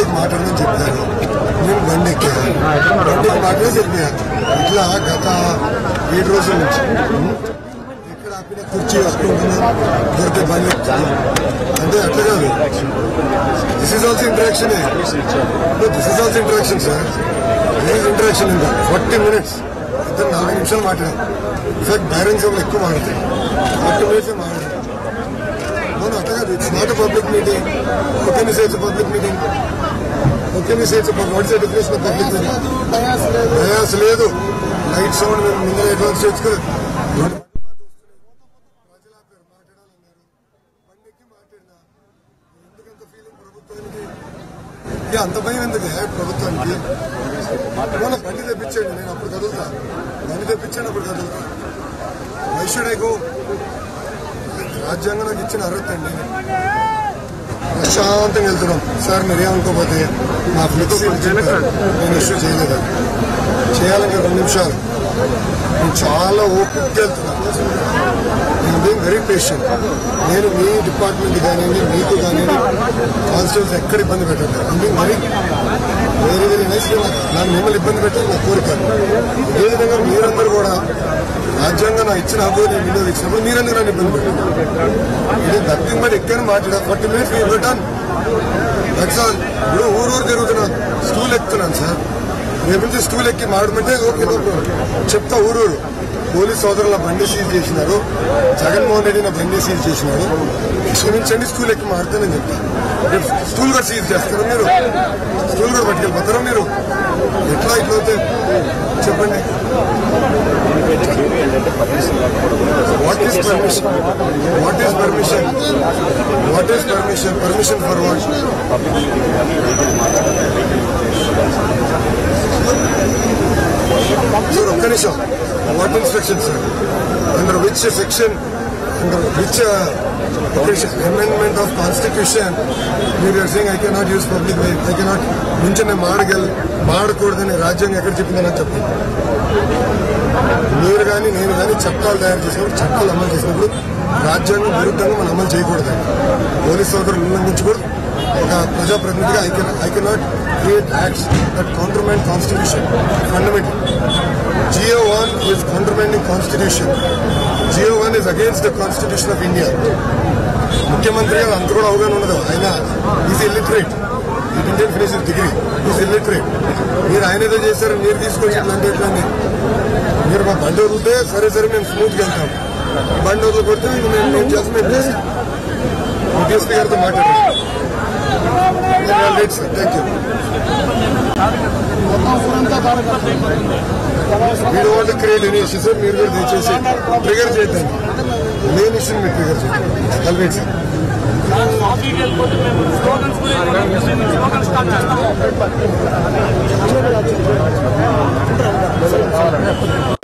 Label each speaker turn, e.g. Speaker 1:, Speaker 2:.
Speaker 1: మాట్లాడమని చెప్పారు నేను బండి ఎక్కాను బండి ఎక్కి మాట్లాడి చెప్పాను ఇట్లా గత ఏడు రోజుల నుంచి ఎక్కడ ఆపిన కుర్చీ వస్తుంటున్నా దొరికే బండి ఎక్కుతాను అంటే అట్లా కాదు this is also interaction this is also interaction sir this interaction ఇంకా ఫార్టీ మినిట్స్ ఇద్దరు నాలుగు నిమిషాలు మాట్లాడారు ఇన్ఫాక్ట్ బైరన్ సభలు ఎక్కువ మాట్లాడతాయి ఫార్టీ మినిట్స్ మాట్లాడారు అవును అట్లా కాదు it's not public meeting okay మీ సేట్స్ పబ్లిక్ మీటింగ్ ఓకే మీ సేట్స్ what is difference public meeting ప్రయాస లేదు లైట్ సౌండ్ మేము ముందర అడ్వాన్స్ చేసుకోలేదు ప్రజలు ఆపారు, మాట్లాడాలన్నారు. బండి ఎక్కి మాట్లాడినా. ఎందుకంత feeling ప్రభుత్వానికి? ఇక అంత భయం ఎందుకు ఏ ప్రభుత్వానికి మన బండి తెప్పించండి నేను అప్పుడు కదులుతా బండి తెప్పించండి అప్పుడు కదులుతా వైశ్యుడేగో రాజ్యాంగం నాకు ఇచ్చిన అర్హత అండి ప్రశాంతంగా వెళ్తున్నాం సార్ మీరేమనుకోపోతే మా ఫ్లెక్సీ నేను ఇష్యూ చేయలేదు చేయాలని రెండు నిమిషాలు నేను చాలా ఓపికగా వెళ్తున్నాను నేను బీయింగ్ వెరీ పేషెంట్ నేను మీ డిపార్ట్మెంట్ కానివ్వండి మీకు కానివ్వండి కాన్స్టిట్యూన్స్ ఎక్కడ ఇబ్బంది పెట్టండి being very very very nice నాకు మిమ్మల్ని ఇబ్బంది పెట్టాలి నా కోరిక ఏ విధంగా మీరందరూ కూడా రాజ్యాంగం నాకు ఇచ్చిన హక్కు నేను వినియోగించినప్పుడు మీరందరూ నన్ను ఇబ్బంది పెట్టారు ఇది నథింగ్ బట్ ఎక్కడ మాట్లాడా ఫార్టీ మినిట్స్ మీ రిటర్న్ దట్స్ ఆల్ ఇప్పుడు ఊరు ఊరు తిరుగుతున్నాను స్టూల్ ఎక్కుతున్నాను సార్ రేపు నుంచి స్టూల్ ఎక్కి మాడమంటే ఓకే నో ప్రాబ్లం. చెప్తా ఊరూరు పోలీస్ సోదరుల బండి సీజ్ చేసినారు జగన్మోహన్ రెడ్డి నా బండి సీజ్ చేసినారు క్షమించండి స్టూల్ ఎక్కి మారుతానని చెప్తాను రేపు స్టూల్ కూడా సీజ్ చేస్తారా మీరు స్టూల్ కూడా పట్టుకెళ్ళిపోతారా మీరు ఎట్లా ఇట్లా అయితే చెప్పండి what is permission what is permission what is permission permission for what sir ఒక్క నిమిషం what instruction sir under which section under which amendment of constitution మీరు are saying I cannot use public way I cannot నుంచి నేను మాడగల్ మాడకూడదని రాజ్యాంగం ఎక్కడ చెప్పిందని చెప్పండి మీరు కానీ నేను కానీ చట్టాలు తయారు చేసినప్పుడు చట్టాలు అమలు చేసినప్పుడు రాజ్యాంగం విరుద్ధంగా మనం అమలు చేయకూడదు పోలీస్ సోదరులు ఉల్లంఘించకూడదు ఒక ప్రజాప్రతినిధిగా I can I cannot create acts that contravene constitution fundamental GO one is contravening constitution GO one is against the constitution of India ముఖ్యమంత్రి గారు అంత కూడా అవగాహన ఉండదు ఆయన ఈజ్ ఇల్లిటరేట్ ఈ Indian finish degree is illiterate మీరు ఆయన ఏదో చేశారు మీరు తీసుకొచ్చి ఇట్లా అంటే ఎట్లా అని మీరు మా బండి వదిలితే సరే సరే మేము స్మూత్గా వెళ్తాం బండి వదిలి కొడితే ఇంక మేము మేము చేస్తాం మేము చేస్తాం డిఎస్పీ గారితో మాట్లాడారు రైట్ సార్ థ్యాంక్ యూ మీరు want create any issue sir మీరు కూడా దయచేసి ట్రిగర్ చేద్దాం మెయిన్ ఇష్యూని మీరు ట్రిగర్ చేద్దాం కల్వేట్ సార్
Speaker 2: కాఫీకి వెళ్ళిపోతే మేము స్లోగన్స్ గురించి స్లోగన్ స్టార్ట్ చేస్తాము